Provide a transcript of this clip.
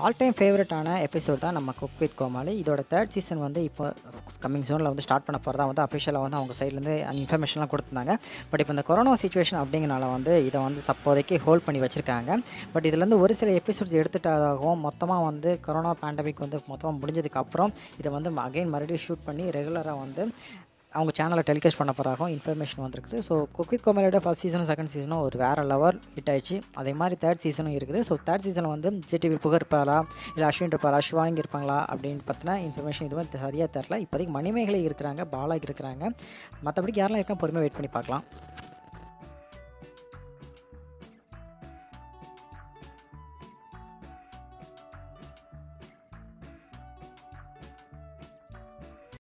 all time ஃபேவரட்டான episode தான் நம்ம குக் வித் கோமாளி இதோட தேர்ட் சீசன் வந்து இப்போ கம்மிங் ஜோனில் வந்து ஸ்டார்ட் பண்ண போகிறதா வந்து அஃபிஷியலாக வந்து அவங்க சைட்லேருந்து இன்ஃபர்மேஷன்லாம் கொடுத்துருந்தாங்க பட் இப்போ இந்த கொரோனா சுச்சுவேஷன் அப்படிங்கனால வந்து இதை வந்து அப்போதைக்கு ஹோல்ட் பண்ணி வச்சுருக்காங்க பட் இதுலேருந்து ஒரு சில எபிசோட்ஸ் எடுத்துட்டதாகவும் மொத்தமாக வந்து கொரோனா பேண்டமிக் வந்து மொத்தமாக முடிஞ்சதுக்கப்புறம் இதை வந்து அகைன் மறுபடியும் ஷூட் பண்ணி ரெகுலராக வந்து அவங்க சேனலில் டெலிகாஸ்ட் பண்ண போகிறாகவும் இன்ஃபர்மேஷன் வந்திருக்குது ஸோ குக்வித் கோமலியோட ஃபஸ்ட் சீசனும் செகண்ட் சீசனும் ஒரு வேறு லெவல் ஹிட் ஆயிடுச்சு அதே மாதிரி தேர்ட் சீசனும் இருக்குது ஸோ தேர்ட் சீசனில் வந்து ஜிடிவி புகழ் இருப்பாரா இல்லை அஸ்வின் இருப்பாரா சிவா இங்கே இருப்பாங்களா அப்படின்னு பார்த்தினா இன்ஃபர்மேஷன் இதுவும் சரியாக தெரில இப்போதைக்கு மணிமேகலை இருக்கிறாங்க பாலா இருக்கிறாங்க மற்றபடிக்கு யாரெல்லாம் இருக்கா பொறுமையாக வெயிட் பண்ணி பார்க்கலாம்